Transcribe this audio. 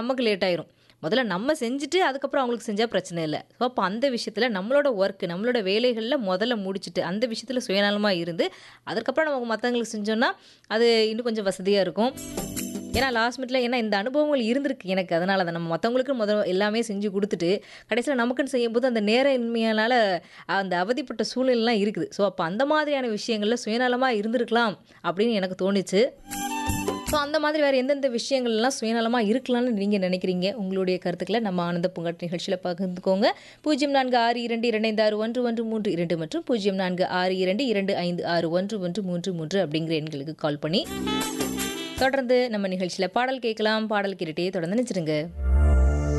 நமக்கு லேட் ஆயிரும் முதல்ல நம்ம செஞ்சுட்டு அதுக்கப்புறம் அவங்களுக்கு செஞ்சால் பிரச்சனை இல்லை ஸோ அப்போ அந்த விஷயத்தில் நம்மளோட ஒர்க்கு நம்மளோட வேலைகளில் முதல்ல முடிச்சுட்டு அந்த விஷயத்தில் சுயநலமாக இருந்து அதுக்கப்புறம் நம்ம மற்றவங்களுக்கு செஞ்சோன்னா அது இன்னும் கொஞ்சம் வசதியாக இருக்கும் ஏன்னா லாஸ்ட் மினிட்ல ஏன்னா இந்த அனுபவங்கள் இருந்திருக்கு எனக்கு அதனால தான் நம்ம மற்றவங்களுக்கு முதல்ல எல்லாமே செஞ்சு கொடுத்துட்டு கடைசியில் நமக்குன்னு செய்யும்போது அந்த நேர இன்மையால் அந்த அவதிப்பட்ட சூழ்நிலைலாம் இருக்குது ஸோ அப்போ அந்த மாதிரியான விஷயங்களில் சுயநலமாக இருந்திருக்கலாம் அப்படின்னு எனக்கு தோணுச்சு ஸோ அந்த மாதிரி வேறு எந்தெந்த விஷயங்கள்லாம் சுயநலமாக இருக்கலாம்னு நீங்கள் நினைக்கிறீங்க உங்களுடைய கருத்துக்களை நம்ம ஆனந்த பூங்காட் நிகழ்ச்சியில் பகிர்ந்துக்கோங்க பூஜ்ஜியம் நான்கு ஆறு இரண்டு இரண்டு ஐந்து ஆறு ஒன்று ஒன்று மூன்று இரண்டு மற்றும் பூஜ்ஜியம் நான்கு ஆறு இரண்டு இரண்டு ஐந்து ஆறு ஒன்று ஒன்று மூன்று மூன்று அப்படிங்கிற எண்களுக்கு கால் பண்ணி தொடர்ந்து நம்ம நிகழ்ச்சியில் பாடல் கேட்கலாம் பாடல் கேட்டுட்டே தொடர்ந்து நினைச்சிருங்க